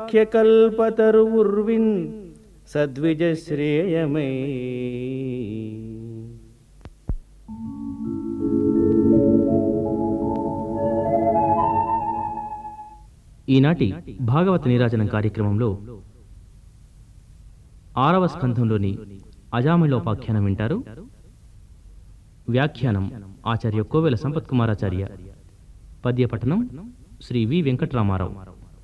వాక్యకల్పతరు ఉర్విన్ సద్విజశ్రేయమై ఈనాటి భాగవత నీరాజనం కార్యక్రమంలో ఆరవ స్కంధంలోని అజామిళోపాఖ్యానం వింటారు వ్యాఖ్యానం ఆచార్య కోవెల సంపత్ కుమారాచార్య పద్యపఠనం శ్రీ వి వెంకట్రామారావు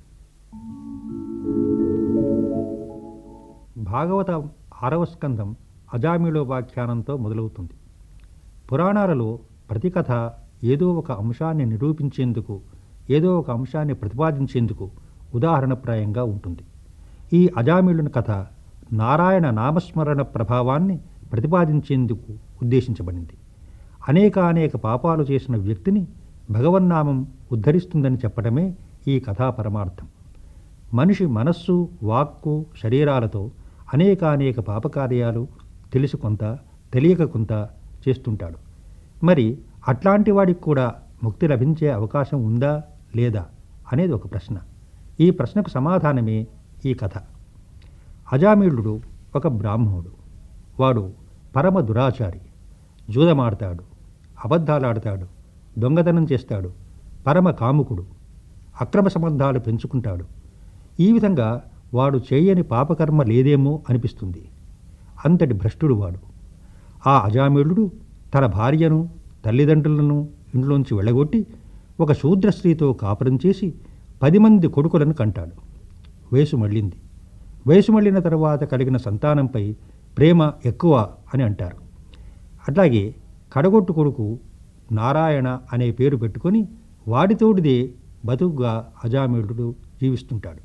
భాగవత ఆరవ స్కందం అజామిళోపాఖ్యానంతో మొదలవుతుంది పురాణాలలో ప్రతి కథ ఏదో ఒక అంశాన్ని నిరూపించేందుకు ఏదో ఒక అంశాన్ని ప్రతిపాదించేందుకు ఉదాహరణప్రాయంగా ఉంటుంది ఈ అజామిళుని కథ నారాయణ నామస్మరణ ప్రభావాన్ని ప్రతిపాదించేందుకు ఉద్దేశించబడింది అనేక అనేక పాపాలు చేసిన వ్యక్తిని భగవన్నామం ఉద్ధరిస్తుందని చెప్పడమే ఈ కథా పరమార్థం మనిషి మనస్సు వాక్కు శరీరాలతో అనేక అనేక పాపకార్యాలు తెలుసు కొంత తెలియక కొంత చేస్తుంటాడు మరి అట్లాంటి వాడికి కూడా ముక్తి లభించే అవకాశం ఉందా లేదా అనేది ఒక ప్రశ్న ఈ ప్రశ్నకు సమాధానమే ఈ కథ అజామీళుడు ఒక బ్రాహ్మణుడు వాడు పరమ దురాచారి జూదమాడతాడు అబద్ధాలాడతాడు దొంగతనం చేస్తాడు పరమ కాముకుడు అక్రమ సంబంధాలు పెంచుకుంటాడు ఈ విధంగా వాడు చేయని పాపకర్మ లేదేమో అనిపిస్తుంది అంతటి భ్రష్టుడు వాడు ఆ అజామీళుడు తన భార్యను తల్లిదండ్రులను ఇంట్లోంచి వెళ్ళగొట్టి ఒక శూద్ర స్త్రీతో కాపురం చేసి పది మంది కొడుకులను కంటాడు వయసు మళ్ళింది వయసు మళ్ళిన తర్వాత కలిగిన సంతానంపై ప్రేమ ఎక్కువ అని అంటారు అట్లాగే కడగొట్టు కొడుకు నారాయణ అనే పేరు పెట్టుకొని వాడితోటిదే బతుకుగా అజామీళుడు జీవిస్తుంటాడు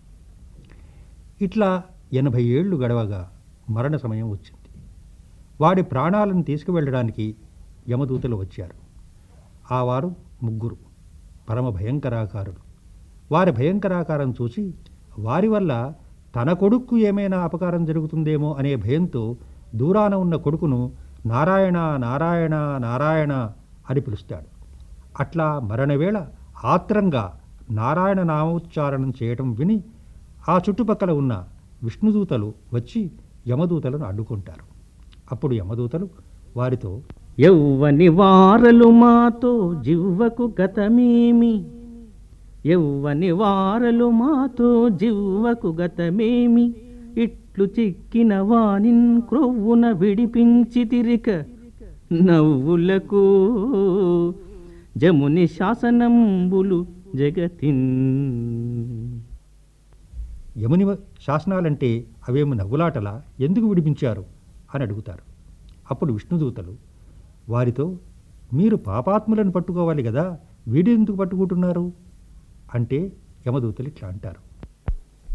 ఇట్లా ఎనభై ఏళ్ళు గడవగా మరణ సమయం వచ్చింది వాడి ప్రాణాలను తీసుకువెళ్ళడానికి యమదూతలు వచ్చారు ఆ వారు ముగ్గురు పరమ భయంకరాకారులు వారి భయంకరాకారం చూసి వారి వల్ల తన కొడుక్కు ఏమైనా అపకారం జరుగుతుందేమో అనే భయంతో దూరాన ఉన్న కొడుకును నారాయణ నారాయణ నారాయణ అని పిలుస్తాడు అట్లా మరణవేళ ఆత్రంగా నారాయణ నామోచ్చారణం చేయటం విని ఆ చుట్టుపక్కల ఉన్న విష్ణుదూతలు వచ్చి యమదూతలను అడ్డుకుంటారు అప్పుడు యమదూతలు వారితో యౌవని వారలు మాతో జివ్వకు గతమేమి యౌవని వారలు మాతో జివ్వకు గతమేమి ఇట్లు చిక్కిన వానిన్ క్రొవ్వున విడిపించి తిరిక నవ్వులకు జముని శాసనంబులు జగతిన్ యముని శాసనాలంటే అవేమి నవ్వులాటలా ఎందుకు విడిపించారు అని అడుగుతారు అప్పుడు విష్ణుదూతలు వారితో మీరు పాపాత్ములను పట్టుకోవాలి కదా వీడు ఎందుకు పట్టుకుంటున్నారు అంటే యమదూతలు ఇట్లా అంటారు